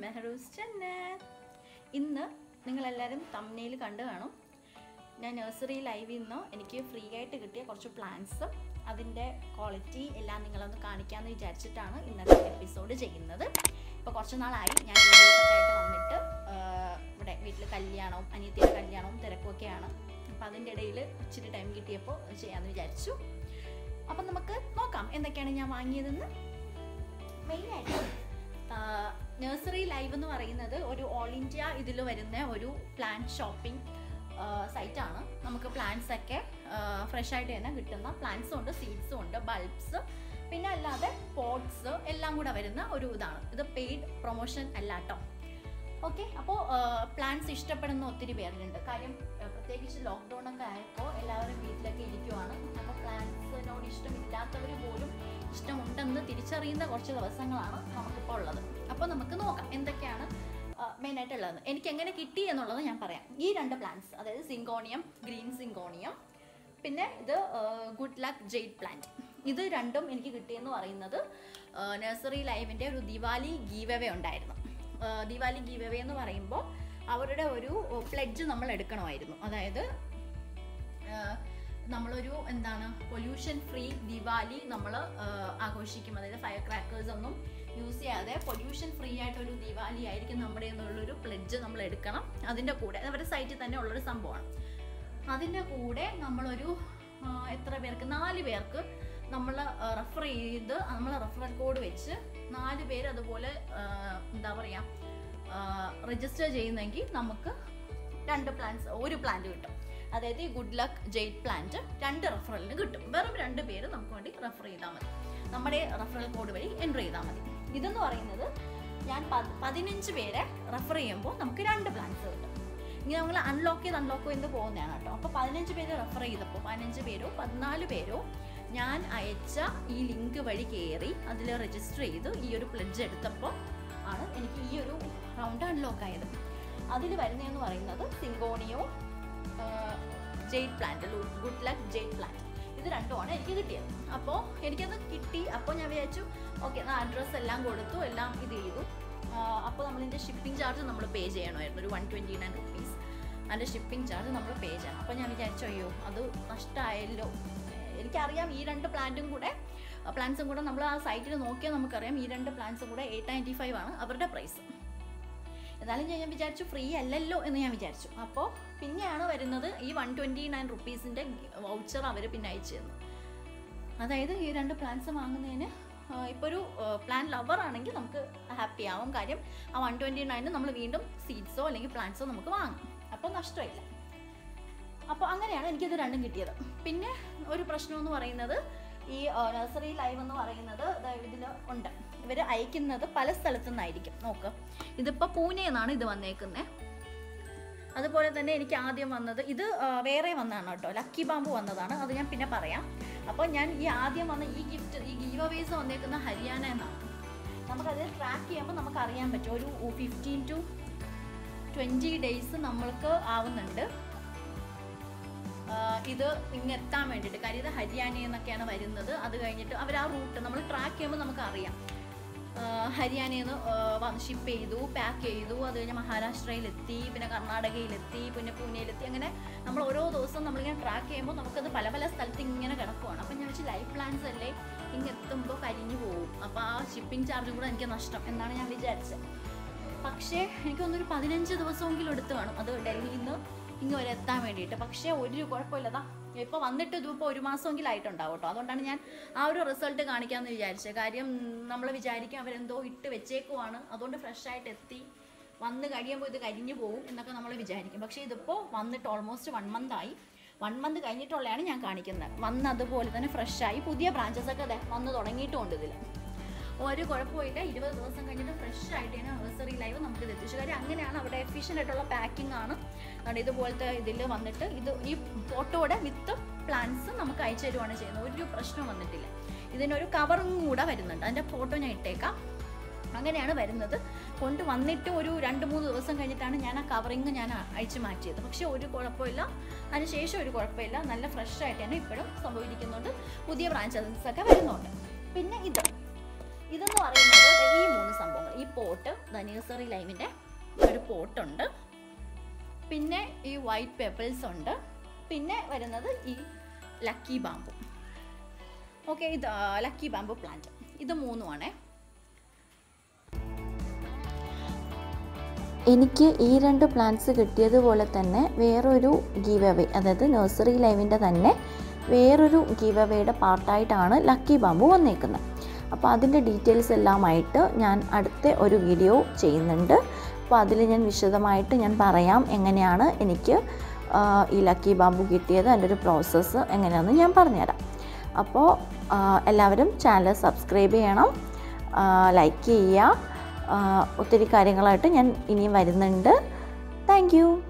നെഹ്റൂസ് ചെന്നൈ ഇന്ന് നിങ്ങളെല്ലാവരും തമ്മനയിൽ കണ്ടു കാണും ഞാൻ നഴ്സറി ലൈവിൽ നിന്ന് എനിക്ക് ഫ്രീ ആയിട്ട് കിട്ടിയ കുറച്ച് പ്ലാന്റ്സും അതിൻ്റെ ക്വാളിറ്റി എല്ലാം നിങ്ങളൊന്ന് കാണിക്കാമെന്ന് വിചാരിച്ചിട്ടാണ് ഇന്നത്തെ എപ്പിസോഡ് ചെയ്യുന്നത് ഇപ്പോൾ കുറച്ച് നാളായി ഞാൻ വീഡിയോസൊക്കെ ആയിട്ട് വന്നിട്ട് ആ, ഇവിടെ വീട്ടിൽ കല്യാണവും അനിയത്തിയുടെ കല്യാണവും തിരക്കൊക്കെയാണ് അപ്പം അതിൻ്റെ ഇടയിൽ ഇച്ചിരി ടൈം കിട്ടിയപ്പോൾ ചെയ്യാമെന്ന് വിചാരിച്ചു അപ്പം നമുക്ക് നോക്കാം എന്തൊക്കെയാണ് ഞാൻ വാങ്ങിയതെന്ന് മെയിനായിട്ട് നഴ്സറി ലൈവ് എന്ന് പറയുന്നത് ഒരു ഓൾ ഇന്ത്യ ഇതിൽ വരുന്ന ഒരു പ്ലാന്റ് ഷോപ്പിംഗ് സൈറ്റാണ് നമുക്ക് പ്ലാന്റ്സ് ഒക്കെ ഫ്രഷ് ആയിട്ട് തന്നെ കിട്ടുന്ന പ്ലാന്റ്സും ഉണ്ട് സീഡ്സും ഉണ്ട് ബൾബ്സ് പിന്നെ അല്ലാതെ പോട്ട്സ് എല്ലാം കൂടെ വരുന്ന ഒരു ഇതാണ് ഇത് പെയ്ഡ് പ്രൊമോഷൻ അല്ല കേട്ടോ ഓക്കെ അപ്പോൾ പ്ലാന്റ്സ് ഇഷ്ടപ്പെടുന്ന ഒത്തിരി പേരുണ്ട് കാര്യം ആ, പ്രത്യേകിച്ച് ലോക്ക്ഡൗൺ ഒക്കെ ആയപ്പോൾ എല്ലാവരും വീട്ടിലൊക്കെ ഇരിക്കുവാണ് അപ്പോൾ പ്ലാന്റ്സിനോട് ഇഷ്ടമില്ലാത്തവർ പോലും ഇഷ്ടമുണ്ടെന്ന് തിരിച്ചറിയുന്ന കുറച്ച് ദിവസങ്ങളാണ് നമുക്കിപ്പോൾ ഉള്ളത് അപ്പോൾ നമുക്ക് നോക്കാം എന്തൊക്കെയാണ് മെയിനായിട്ടുള്ളത് എനിക്ക് എങ്ങനെ കിട്ടി എന്നുള്ളത് ഞാൻ പറയാം ഈ രണ്ട് പ്ലാന്റ്സ് അതായത് സിങ്കോണിയം ഗ്രീൻ സിങ്കോണിയം പിന്നെ ഇത് ഗുഡ് ലക്ക് ജെയ്ഡ് പ്ലാന്റ് ഇത് രണ്ടും എനിക്ക് കിട്ടിയെന്ന് പറയുന്നത് നഴ്സറി ലൈവിൻ്റെ ഒരു ദിവാലി ഗീവവേ ഉണ്ടായിരുന്നു ആ, ദിവാലി ഗീവവേ എന്ന് പറയുമ്പോൾ അവരുടെ ഒരു പ്ലെഡ്ജ് നമ്മൾ എടുക്കണമായിരുന്നു അതായത് ആ, നമ്മളൊരു എന്താണ് പൊല്യൂഷൻ ഫ്രീ ദിവാലി നമ്മൾ ആഘോഷിക്കും അതായത് ഫയർ ക്രാക്കേഴ്സ് ഒന്നും യൂസ് ചെയ്യാതെ പൊല്യൂഷൻ ഫ്രീ ആയിട്ടൊരു ദിവാലി ആയിരിക്കും നമ്മുടെ എന്നുള്ളൊരു പ്ലെഡ്ജ് നമ്മൾ എടുക്കണം അതിൻ്റെ കൂടെ അവരുടെ സൈറ്റിൽ തന്നെ ഉള്ളൊരു സംഭവമാണ് അതിൻ്റെ കൂടെ നമ്മളൊരു ആ, എത്ര പേർക്ക് നാല് പേർക്ക് നമ്മൾ റെഫർ ചെയ്ത് നമ്മൾ റെഫറൽ കോഡ് വെച്ച് നാല് പേര് അതുപോലെ ആ, എന്താ പറയുക രജിസ്റ്റർ ചെയ്യുന്നെങ്കിൽ നമുക്ക് രണ്ട് പ്ലാന്റ്സ് ഒരു പ്ലാന്റ് കിട്ടും അതായത് ഈ ഗുഡ് ലക്ക് ജെയ്ഡ് പ്ലാന്റ് രണ്ട് റെഫറലിന് കിട്ടും വെറും രണ്ട് പേര് നമുക്ക് വേണ്ടി റെഫർ ചെയ്താൽ മതി നമ്മുടെ റെഫറൽ കോഡ് വഴി എൻ്റർ ചെയ്താൽ മതി ഇതെന്ന് പറയുന്നത് ഞാൻ പത്- പതിനഞ്ച് പേരെ റെഫർ ചെയ്യുമ്പോൾ നമുക്ക് രണ്ട് പ്ലാന്റ്സ് കിട്ടും ഇങ്ങനെ നമ്മൾ അൺലോക്ക് ചെയ്ത് അൺലോക്ക് ചെയ്ത് പോകുന്നതാണ് കേട്ടോ അപ്പോൾ പതിനഞ്ച് പേര് റെഫർ ചെയ്തപ്പോൾ പതിനഞ്ച് പേരോ പതിനാല് പേരോ ഞാൻ അയച്ച ഈ ലിങ്ക് വഴി കയറി അതിൽ രജിസ്റ്റർ ചെയ്ത് ഈ ഒരു പ്ലഡ്ജ് എടുത്തപ്പോൾ ആണ് എനിക്ക് ഈ ഒരു റൗണ്ട് അൺലോക്ക് ആയത് അതിൽ വരുന്നതെന്ന് പറയുന്നത് സിങ്കോണിയോ jade plant good luck jade plant ഇത് രണ്ടുമാണ് എനിക്ക് കിട്ടിയത് അപ്പോൾ എനിക്കത് കിട്ടി അപ്പോൾ ഞാൻ വിചാരിച്ചു ഓക്കെ അഡ്രസ്സ് എല്ലാം കൊടുത്തു എല്ലാം ഇത് ചെയ്തു അപ്പോൾ നമ്മളിതിൻ്റെ ഷിപ്പിംഗ് ചാർജ് നമ്മൾ പേ ചെയ്യണമായിരുന്നു ഒരു വൺ ട്വൻറ്റി നയൻ റുപ്പീസ് അതിൻ്റെ ഷിപ്പിംഗ് ചാർജ് നമ്മൾ പേ ചെയ്യണം അപ്പോൾ ഞാൻ വിചാരിച്ചു അയ്യോ അത് നഷ്ടമായല്ലോ എനിക്കറിയാം ഈ രണ്ട് പ്ലാന്റും കൂടെ പ്ലാന്റ്സും കൂടെ നമ്മൾ ആ സൈറ്റിൽ നോക്കിയാൽ നമുക്കറിയാം ഈ രണ്ട് പ്ലാന്റ്സും കൂടെ എയ്റ്റ് നയൻറ്റി ഫൈവ് ആണ് അവരുടെ പ്രൈസ് എന്നാലും ഞാൻ ഞാൻ വിചാരിച്ചു ഫ്രീ അല്ലല്ലോ എന്ന് ഞാൻ വിചാരിച്ചു അപ്പോൾ പിന്നെയാണ് വരുന്നത് ഈ വൺ ട്വൻറ്റി നയൻ റുപ്പീസിൻ്റെ വൗച്ചർ അവർ പിന്നെ അയച്ചു തന്നു അതായത് ഈ രണ്ട് പ്ലാന്റ്സ് വാങ്ങുന്നതിന് ഇപ്പോൾ ഒരു പ്ലാൻ ലവർ ആണെങ്കിൽ നമുക്ക് ഹാപ്പി ആവും കാര്യം ആ വൺ ട്വൻറ്റി നയന് നമ്മൾ വീണ്ടും സീഡ്സോ അല്ലെങ്കിൽ പ്ലാന്റ്സോ നമുക്ക് വാങ്ങാം അപ്പോൾ നഷ്ടമില്ല അപ്പോൾ അങ്ങനെയാണ് എനിക്കിത് രണ്ടും കിട്ടിയത് പിന്നെ ഒരു പ്രശ്നം എന്ന് പറയുന്നത് ഈ നഴ്സറി ലൈവ് എന്ന് പറയുന്നത് ഇതിൽ ഉണ്ട് ഇവർ അയക്കുന്നത് പല സ്ഥലത്തു നിന്നായിരിക്കും നോക്ക് ഇതിപ്പോൾ പൂനെന്നാണ് ഇത് വന്നേക്കുന്നത് അതുപോലെ തന്നെ എനിക്ക് ആദ്യം വന്നത് ഇത് ആ, വേറെ വന്നതാണ് കേട്ടോ ലക്കി ബാമ്പു വന്നതാണ് അത് ഞാൻ പിന്നെ പറയാം അപ്പോൾ ഞാൻ ഈ ആദ്യം വന്ന ഈ ഗിഫ്റ്റ് ഈ ഗീവ് അവേസ് വന്നേക്കുന്ന ഹരിയാന എന്നാണ് നമുക്കത് ട്രാക്ക് ചെയ്യുമ്പോൾ നമുക്ക് അറിയാൻ പറ്റും ഒരു ഫിഫ്റ്റീൻ ടു ട്വൻറ്റി ഡേയ്സ് നമ്മൾക്ക് ആവുന്നുണ്ട് ആഹ് ഇത് ഇങ്ങ് എത്താൻ വേണ്ടിയിട്ട് കാര്യം ഇത് ഹരിയാനയിൽ നിന്നൊക്കെയാണ് വരുന്നത് അത് കഴിഞ്ഞിട്ട് അവർ ആ റൂട്ട് നമ്മൾ ട്രാക്ക് ചെയ്യുമ്പോൾ നമുക്ക് അറിയാം ആഹ് ഹരിയാനയിൽ നിന്ന് വന്ന് ഷിപ്പ് ചെയ്തു പാക്ക് ചെയ്തു അത് കഴിഞ്ഞ് മഹാരാഷ്ട്രയിലെത്തി പിന്നെ കർണാടകയിലെത്തി പിന്നെ പൂനെയിലെത്തി അങ്ങനെ നമ്മൾ ഓരോ ദിവസവും നമ്മളിങ്ങനെ ട്രാക്ക് ചെയ്യുമ്പോൾ നമുക്കത് പല പല സ്ഥലത്ത് ഇങ്ങനെ കിടക്കുവാണ് അപ്പം ഞാൻ വെച്ച് ലൈഫ് പ്ലാൻസ് അല്ലേ ഇങ്ങ് എത്തുമ്പോൾ കരിഞ്ഞു പോകും അപ്പോൾ ആ ഷിപ്പിംഗ് ചാർജ് കൂടെ എനിക്ക് നഷ്ടം എന്നാണ് ഞാൻ വിചാരിച്ചത് പക്ഷേ എനിക്ക് തോന്നുന്നു ഒരു പതിനഞ്ച് ദിവസമെങ്കിലും എടുത്ത് കാണും അത് ഡൽഹിയിൽ നിന്ന് ഇങ്ങ് വരെ എത്താൻ വേണ്ടിയിട്ട് പക്ഷേ ഒരു കുഴപ്പമില്ലതാ ഇപ്പോൾ വന്നിട്ട് ഇതിപ്പോൾ ഒരു മാസമെങ്കിലും ആയിട്ടുണ്ടാവും കേട്ടോ അതുകൊണ്ടാണ് ഞാൻ ആ ഒരു റിസൾട്ട് കാണിക്കാമെന്ന് വിചാരിച്ചത് കാര്യം നമ്മൾ വിചാരിക്കും അവരെന്തോ ഇട്ട് വെച്ചേക്കുവാണ് അതുകൊണ്ട് ഫ്രഷ് ആയിട്ട് എത്തി വന്ന് കഴിയുമ്പോൾ ഇത് കരിഞ്ഞു പോകും എന്നൊക്കെ നമ്മൾ വിചാരിക്കും പക്ഷേ ഇതിപ്പോൾ വന്നിട്ട് ഓൾമോസ്റ്റ് വൺ മന്ത് ആയി വൺ മന്ത് കഴിഞ്ഞിട്ടുള്ളതാണ് ഞാൻ കാണിക്കുന്നത് വന്ന് അതുപോലെ തന്നെ ഫ്രഷായി പുതിയ ബ്രാഞ്ചസ് ഒക്കെ ദേ വന്ന് തുടങ്ങിയിട്ടുമുണ്ട് ഇതിൽ ഒരു കുഴപ്പമില്ല ഇരുപത് ദിവസം കഴിഞ്ഞിട്ട് ഫ്രഷ് ആയിട്ട് തന്നെ നഴ്സറി ലൈവ് നമുക്ക് ഇത് എത്തിച്ചു കാര്യം അങ്ങനെയാണ് അവിടെ എഫിഷ്യൻ്റ് ആയിട്ടുള്ള പാക്കിംഗ് ആണ് അതുകൊണ്ട് ഇതുപോലത്തെ ഇതിൽ വന്നിട്ട് ഇത് ഈ ഫോട്ടോയുടെ വിത്ത് പ്ലാന്റ്സ് നമുക്ക് അയച്ചു തരുവാണ് ചെയ്യുന്നത് ഒരു പ്രശ്നം വന്നിട്ടില്ല ഇതിനൊരു കവറും കൂടെ വരുന്നുണ്ട് അതിൻ്റെ ഫോട്ടോ ഞാൻ ഇട്ടേക്കാം അങ്ങനെയാണ് വരുന്നത് കൊണ്ട് വന്നിട്ട് ഒരു രണ്ട് മൂന്ന് ദിവസം കഴിഞ്ഞിട്ടാണ് ഞാൻ ആ കവറിങ് ഞാൻ അഴിച്ചു മാറ്റിയത് പക്ഷേ ഒരു കുഴപ്പമില്ല അതിനുശേഷം ഒരു കുഴപ്പമില്ല നല്ല ഫ്രഷ് ആയിട്ട് തന്നെ ഇപ്പോഴും സംഭവിക്കുന്നുണ്ട് പുതിയ ബ്രാഞ്ചസ് ഒക്കെ വരുന്നുണ്ട് പിന്നെ ഇത് ഇതെന്ന് പറയുന്നത് ദേ ഈ മൂന്ന് സംഭവങ്ങൾ ഈ പോട്ട് നഴ്സറി ലൈമിൻ്റെ ഒരു പോട്ടുണ്ട് പിന്നെ ഈ വൈറ്റ് പെപ്പിൾസ് ഉണ്ട് പിന്നെ വരുന്നത് ഈ ലക്കി ബാമ്പു ഓക്കെ ഇത് ലക്കി ബാമ്പു പ്ലാന്റ് ഇത് മൂന്നുമാണേ എനിക്ക് ഈ രണ്ട് പ്ലാന്റ്സ് കിട്ടിയതുപോലെ തന്നെ വേറൊരു ഗീവ് അവേ അതായത് നഴ്സറി ലൈവിൻ്റെ തന്നെ വേറൊരു ഗീവ് അവേയുടെ പാർട്ടായിട്ടാണ് ലക്കി ബാമ്പു വന്നേക്കുന്നത് അപ്പോൾ അതിൻ്റെ ഡീറ്റെയിൽസ് എല്ലാമായിട്ട് ഞാൻ അടുത്ത ഒരു വീഡിയോ ചെയ്യുന്നുണ്ട് അപ്പോൾ അതിൽ ഞാൻ വിശദമായിട്ട് ഞാൻ പറയാം എങ്ങനെയാണ് എനിക്ക് ആ, ഈ ലക്കി ബാമ്പു കിട്ടിയത് അതിൻ്റെ ഒരു പ്രോസസ്സ് എങ്ങനെയാണെന്ന് ഞാൻ പറഞ്ഞുതരാം അപ്പോൾ ആ, എല്ലാവരും ചാനൽ സബ്സ്ക്രൈബ് ചെയ്യണം ലൈക്ക് ചെയ്യുക ആ, ഒത്തിരി കാര്യങ്ങളായിട്ട് ഞാൻ ഇനിയും വരുന്നുണ്ട് താങ്ക് യു